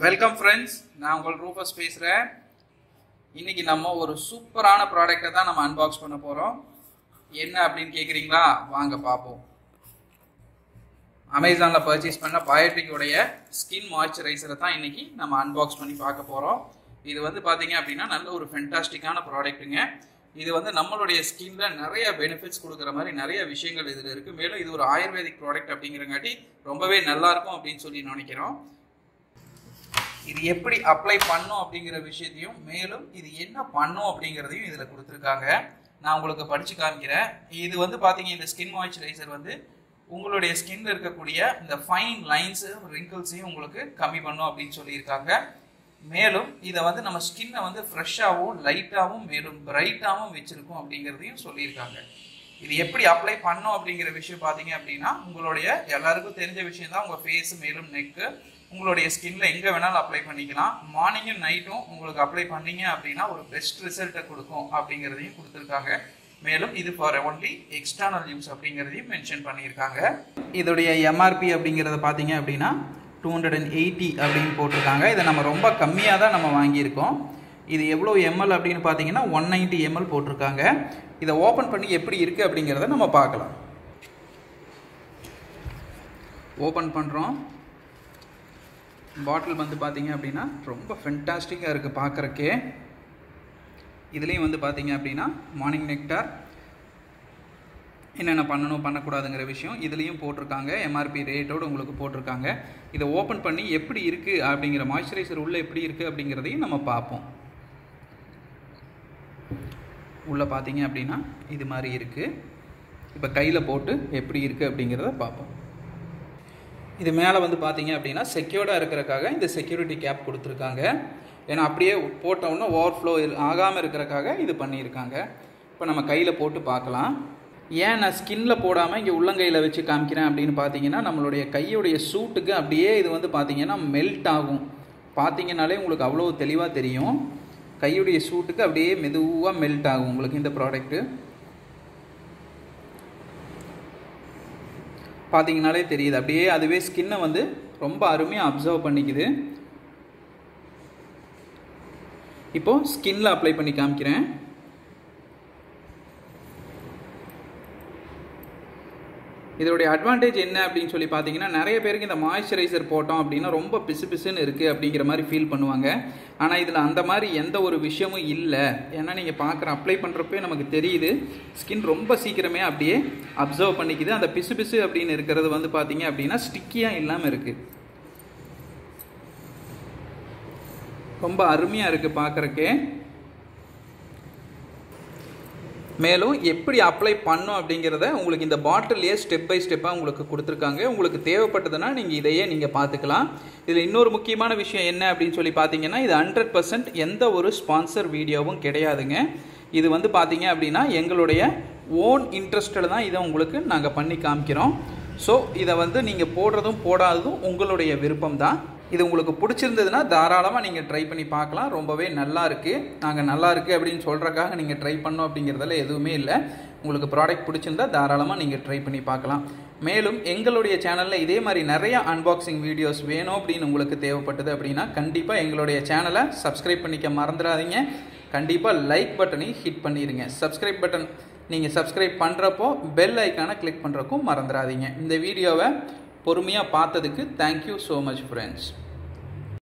welcome friends நான் உங்கள் ரூபஸ் பேசுகிறேன் இன்னைக்கு நம்ம ஒரு சூப்பரான ப்ராடக்ட்டை தான் நம்ம அன்பாக்ஸ் பண்ண போகிறோம் என்ன அப்படின்னு கேட்குறீங்களா வாங்க பார்ப்போம் அமேசானில் பர்ச்சேஸ் பண்ண பயோட்டிக்கோடைய ஸ்கின் மாய்ஸ்சரைசரை தான் இன்னைக்கு நம்ம அன்பாக்ஸ் பண்ணி பார்க்க போகிறோம் இது வந்து பார்த்தீங்க அப்படின்னா நல்ல ஒரு ஃபென்டாஸ்டிக்கான ப்ராடக்ட்டுங்க இது வந்து நம்மளுடைய ஸ்கின்ல நிறைய பெனிஃபிட்ஸ் கொடுக்குற மாதிரி நிறைய விஷயங்கள் இதில் இருக்குது மேலும் இது ஒரு ஆயுர்வேதிக் ப்ராடக்ட் அப்படிங்கிறங்காட்டி ரொம்பவே நல்லா இருக்கும் அப்படின்னு சொல்லி நினைக்கிறோம் இது எப்படி அப்ளை பண்ணும் அப்படிங்கிற விஷயத்தையும் மேலும் இது என்ன பண்ணும் அப்படிங்கிறதையும் இதில் கொடுத்துருக்காங்க நான் உங்களுக்கு படித்து காமிக்கிறேன் இது வந்து பார்த்தீங்க இந்த ஸ்கின் மாய்ஸ்சரைசர் வந்து உங்களுடைய ஸ்கின்ல இருக்கக்கூடிய இந்த ஃபைன் லைன்ஸு ரிங்கிள்ஸையும் உங்களுக்கு கம்மி பண்ணும் அப்படின்னு சொல்லியிருக்காங்க மேலும் இதை வந்து நம்ம ஸ்கின்னை வந்து ஃப்ரெஷ்ஷாகவும் லைட்டாகவும் மேலும் பிரைட்டாகவும் வச்சிருக்கும் அப்படிங்கிறதையும் சொல்லியிருக்காங்க இது எப்படி அப்ளை பண்ணும் அப்படிங்கிற விஷயம் பார்த்தீங்க அப்படின்னா உங்களுடைய எல்லாருக்கும் தெரிஞ்ச விஷயம் தான் உங்கள் ஃபேஸ் மேலும் நெக்கு உங்களுடைய ஸ்கின்ல எங்கே வேணாலும் அப்ளை பண்ணிக்கலாம் மார்னிங்கும் நைட்டும் உங்களுக்கு அப்ளை பண்ணீங்க அப்படின்னா ஒரு பெஸ்ட் ரிசல்ட்டை கொடுக்கும் அப்படிங்கிறதையும் கொடுத்துருக்காங்க மேலும் இது ஃபார் ஒன்லி எக்ஸ்டர்னல் யூஸ் அப்படிங்கிறதையும் மென்ஷன் பண்ணியிருக்காங்க இதோடைய எம்ஆர்பி அப்படிங்கிறத பார்த்தீங்க அப்படின்னா டூ ஹண்ட்ரட் அண்ட் எயிட்டி அப்படின்னு போட்டிருக்காங்க இதை நம்ம ரொம்ப கம்மியாக தான் நம்ம வாங்கியிருக்கோம் இது எவ்வளோ எம்எல் அப்படின்னு பார்த்தீங்கன்னா ஒன் நைன்ட்டி எம்எல் போட்டிருக்காங்க இதை ஓப்பன் பண்ணி எப்படி இருக்குது அப்படிங்கிறத நம்ம பார்க்கலாம் ஓப்பன் பண்ணுறோம் பாட்டில் வந்து பார்த்தீங்க அப்படின்னா ரொம்ப ஃபென்டாஸ்டிக்காக இருக்குது பார்க்குறக்கே இதுலேயும் வந்து பார்த்தீங்க அப்படின்னா மார்னிங் நெக்டார் என்னென்ன பண்ணணும் பண்ணக்கூடாதுங்கிற விஷயம் இதுலேயும் போட்டிருக்காங்க எம்ஆர்பி ரேட்டோடு உங்களுக்கு போட்டிருக்காங்க இதை ஓப்பன் பண்ணி எப்படி இருக்குது அப்படிங்கிற மாய்ஸ்சரைசர் உள்ளே எப்படி இருக்குது அப்படிங்கிறதையும் நம்ம பார்ப்போம் உள்ளே பார்த்தீங்க அப்படின்னா இது மாதிரி இருக்குது இப்போ கையில் போட்டு எப்படி இருக்குது அப்படிங்கிறத பார்ப்போம் இது மேலே வந்து பார்த்தீங்க அப்படின்னா செக்யூர்டாக இருக்கிறக்காக இந்த செக்யூரிட்டி கேப் கொடுத்துருக்காங்க ஏன்னா அப்படியே போட்டோன்னா ஓவர்ஃப்ளோ ஆகாமல் இருக்கிறக்காக இது பண்ணியிருக்காங்க இப்போ நம்ம கையில் போட்டு பார்க்கலாம் ஏன் நான் ஸ்கின்ல போடாமல் இங்கே உள்ளங்கையில் வச்சு காமிக்கிறேன் அப்படின்னு பார்த்தீங்கன்னா நம்மளுடைய கையுடைய சூட்டுக்கு அப்படியே இது வந்து பார்த்தீங்கன்னா மெல்ட் ஆகும் பார்த்தீங்கனாலே உங்களுக்கு அவ்வளோ தெளிவாக தெரியும் கையுடைய சூட்டுக்கு அப்படியே மெதுவாக மெல்ட் ஆகும் உங்களுக்கு இந்த ப்ராடக்ட்டு பார்த்தீங்கனாலே தெரியுது அப்படியே அதுவே ஸ்கின்னை வந்து ரொம்ப அருமையாக அப்சர்வ் பண்ணிக்குது இப்போ ஸ்கின்ல அப்ளை பண்ணி காமிக்கிறேன் இதோடைய அட்வான்டேஜ் என்ன அப்படின்னு சொல்லி பார்த்தீங்கன்னா நிறைய பேருக்கு இந்த மாய்ஸ்சரைசர் போட்டோம் அப்படின்னா ரொம்ப பிசு பிசுன்னு இருக்குது அப்படிங்கிற மாதிரி ஃபீல் பண்ணுவாங்க ஆனால் இதில் அந்த மாதிரி எந்த ஒரு விஷயமும் இல்லை ஏன்னா நீங்கள் பார்க்குற அப்ளை பண்ணுறப்பே நமக்கு தெரியுது ஸ்கின் ரொம்ப சீக்கிரமே அப்படியே அப்சர்வ் பண்ணிக்குது அந்த பிசு பிசு அப்படின்னு இருக்கிறது வந்து பார்த்தீங்க அப்படின்னா ஸ்டிக்கியாக இல்லாமல் இருக்குது ரொம்ப அருமையாக இருக்குது பார்க்குறக்கே மேலும் எப்படி அப்ளை பண்ணும் அப்படிங்கிறத உங்களுக்கு இந்த பாட்டிலே ஸ்டெப் பை ஸ்டெப்பாக உங்களுக்கு கொடுத்துருக்காங்க உங்களுக்கு தேவைப்பட்டதுன்னா நீங்கள் இதையே நீங்கள் பார்த்துக்கலாம் இதில் இன்னொரு முக்கியமான விஷயம் என்ன அப்படின்னு சொல்லி பார்த்தீங்கன்னா இது ஹண்ட்ரட் பர்சன்ட் எந்த ஒரு ஸ்பான்சர் வீடியோவும் கிடையாதுங்க இது வந்து பார்த்தீங்க அப்படின்னா எங்களுடைய ஓன் இன்ட்ரெஸ்டில் தான் இதை உங்களுக்கு நாங்கள் பண்ணி காமிக்கிறோம் ஸோ இதை வந்து நீங்கள் போடுறதும் போடாததும் உங்களுடைய விருப்பம் தான் இது உங்களுக்கு பிடிச்சிருந்ததுன்னா தாராளமாக நீங்கள் ட்ரை பண்ணி பார்க்கலாம் ரொம்பவே நல்லா இருக்குது நாங்கள் நல்லா இருக்குது அப்படின்னு சொல்கிறக்காக நீங்கள் ட்ரை பண்ணோம் அப்படிங்கிறதுல எதுவுமே இல்லை உங்களுக்கு ப்ராடக்ட் பிடிச்சிருந்தா தாராளமாக நீங்கள் ட்ரை பண்ணி பார்க்கலாம் மேலும் எங்களுடைய சேனலில் இதே மாதிரி நிறைய அன்பாக்சிங் வீடியோஸ் வேணும் அப்படின்னு உங்களுக்கு தேவைப்பட்டது அப்படின்னா கண்டிப்பாக எங்களுடைய சேனலை சப்ஸ்கிரைப் பண்ணிக்க மறந்துடாதீங்க கண்டிப்பாக லைக் பட்டனையும் ஹிட் பண்ணிடுங்க சப்ஸ்கிரைப் பட்டன் நீங்கள் சப்ஸ்கிரைப் பண்ணுறப்போ பெல் ஐக்கானை கிளிக் பண்ணுறக்கும் மறந்துடாதீங்க இந்த வீடியோவை பொறுமையாக பார்த்ததுக்கு தேங்க்யூ ஸோ மச் ஃப்ரெண்ட்ஸ்